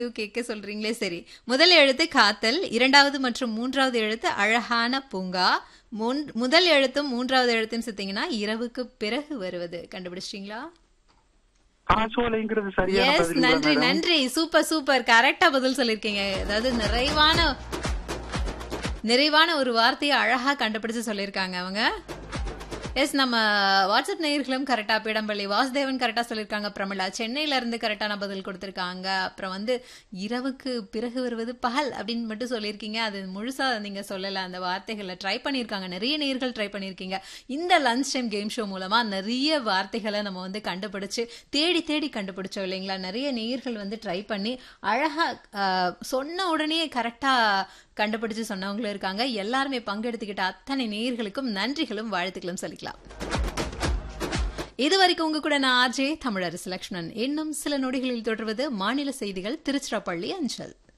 கேட்க சொல்றீங்களே சரி முதல் எழுத்து காத்தல் இரண்டாவது மற்றும் மூன்றாவது எழுத்து அழகான பூங்கா முன் முதல் எழுத்தும் மூன்றாவது எழுத்தும் சேர்த்தீங்கன்னா இரவுக்கு பிறகு வருவது கண்டுபிடிச்சிட்டீங்களா காசோலைங்கிறது சரியான எஸ் பதில் நன்றி நன்றி சூப்பர் சூப்பர் கரெக்டா பதில் சொல்லிருக்கீங்க அதாவது நிறைவான நிறைவான ஒரு வார்த்தையை அழகா கண்டுபிடிச்சு சொல்லியிருக்காங்க அவங்க எஸ் நம்ம வாட்ஸ்அப் நேயர்களும் கரெக்டா பீடம்பள்ளி வாசுதேவன் கரெக்டா சொல்லியிருக்காங்க பிரமிளா சென்னையில இருந்து கரெக்டான பதில் கொடுத்திருக்காங்க அப்புறம் வந்து இரவுக்கு பிறகு வருவது பகல் அப்படின்னு மட்டும் சொல்லியிருக்கீங்க அது முழுசா நீங்க சொல்லல அந்த வார்த்தைகளை ட்ரை பண்ணியிருக்காங்க நிறைய நேயர்கள் ட்ரை பண்ணியிருக்கீங்க இந்த லஞ்ச் டைம் கேம் ஷோ மூலமா நிறைய வார்த்தைகளை நம்ம வந்து கண்டுபிடிச்சு தேடி தேடி கண்டுபிடிச்சோம் இல்லைங்களா நிறைய நேயர்கள் வந்து ட்ரை பண்ணி அழகா ஆஹ், சொன்ன உடனே கரெக்டா கண்டுபிடிச்சு சொன்னவங்களும் இருக்காங்க எல்லாருமே பங்கெடுத்துக்கிட்ட அத்தனை நேயர்களுக்கும் நன்றிகளும் வாழ்த்துக்களும் சொல்லிக்கலாம் இது வரைக்கும் உங்க கூட நான் ஆர்ஜே தமிழரசு லக்ஷ்மணன் இன்னும் சில நொடிகளில் தொடர்வது மாநில செய்திகள் திருச்சிராப்பள்ளி அஞ்சல்